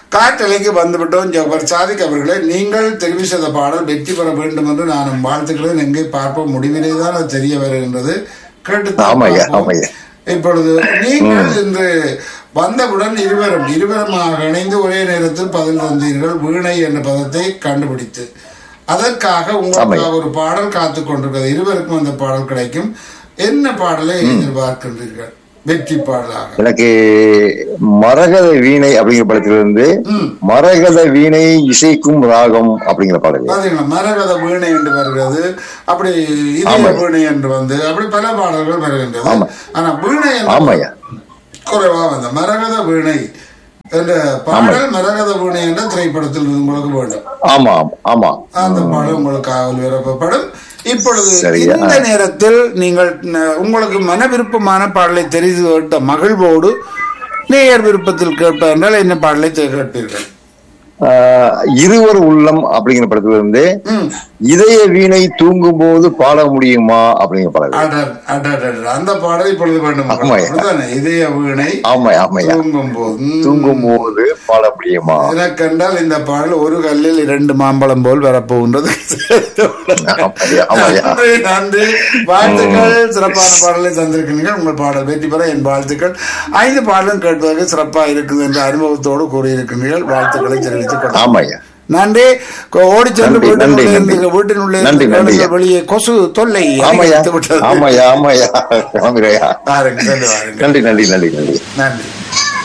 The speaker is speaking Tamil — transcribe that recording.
காற்றலைக்கு வந்துவிட்டோம் ஜபர் சாதிக் அவர்களே நீங்கள் தெரிவு செய்த பாடல் வெற்றி பெற வேண்டும் என்று நான் வாழ்த்துக்கிறேன் எங்கே பார்ப்போம் முடிவிலே தான் அது தெரிய வருகின்றது கேட்டு ஆமாய்யா, ஆமாய்யா. இப்பொழுது நீங்கள் இன்று வந்தவுடன் இருவரும் இருவருமாக இணைந்து ஒரே நேரத்தில் பதில் தந்தீர்கள் வீணை என்ற பதத்தை கண்டுபிடித்து அதற்காக உங்களுக்காக ஒரு பாடல் காத்து கொண்டிருக்கிறது இருவருக்கும் அந்த பாடல் கிடைக்கும் என்ன பாடலை எதிர்பார்க்கின்றீர்கள் வெற்றி பாடலாக எனக்கு மரகத வீணை அப்படிங்கிற படத்திலிருந்து ம். மரகத வீணை இசைக்கும் ராகம் அப்படிங்கிற பாடல் பாத்தீங்களா மரகத வீணை என்று வருகிறது அப்படி இதய ஆமா. வீணை என்று வந்து அப்படி பல பாடல்கள் வருகின்றது ஆமா. ஆனா வீணை என்று ஆமாய்யா குறைவா வந்த மரகத வீணை என்ற பாடல் மரகத வீணை என்ற திரைப்படத்தில் இருந்து உங்களுக்கு வேண்டும் ஆமா ஆமா அந்த பாடல் உங்களுக்கு காவல் விருப்பப்படும் இப்பொழுது சரியா. இந்த நேரத்தில் நீங்கள் ந- உங்களுக்கு மன விருப்பமான பாடலை தெரிந்து விட்ட மகிழ்வோடு நேயர் விருப்பத்தில் கேட்ப என்றால் என்ன பாடலை தெ- கேட்பீர்கள் ஆஹ், இருவர் உள்ளம் அப்படிங்கிற படத்திலிருந்து ம். இதய வீணை தூங்கும் போது பாட முடியுமா அப்படிங்கிற பாடல் அடர், அடர், அடர். அந்த பாடல் இப்பொழுது வேண்டும் ஆமாய்யா. அப்படிதானே? இதய வீணை ஆமா ஆமாய்யா தூங்கும் போது ம். தூங்கும் போது பாட முடியுமா எனக்கென்றால் இந்த பாடல் ஒரு கல்லில் இரண்டு மாம்பழம் போல் வரப்போகின்றது ஆமாய்யா, ஆமாய்யா. நன்றி நன்றி வாழ்த்துக்கள் சிறப்பான பாடலை தந்திருக்கிறீர்கள் உங்கள் பாடல் வெற்றி பெற என் வாழ்த்துக்கள் ஐந்து பாடலும் கேட்பதற்கு சிறப்பாக இருக்குது என்ற அனுபவத்தோடு கூறியிருக்கிறீர்கள் வாழ்த்துக்களை தெரிவித்துக் கொள்கிறேன் ஆமாய்யா நன்றி கொ- ஓடி சென்று நன்றி, வீட்டினுள்ளே நன்றி, இருந்து நன்றி. வீட்டினுள்ளே நன்றி, இருந்து நன்றி. கேளுங்கள், வெளியே கொசு தொல்லை ஆமாய்யா அதிகரித்து விட்டது ஆமாய்யா ஆமாய்யா ஆமாய்யா வாருங்கள் சென்று வாருங்கள் நன்றி நன்றி நன்றி நன்றி நன்றி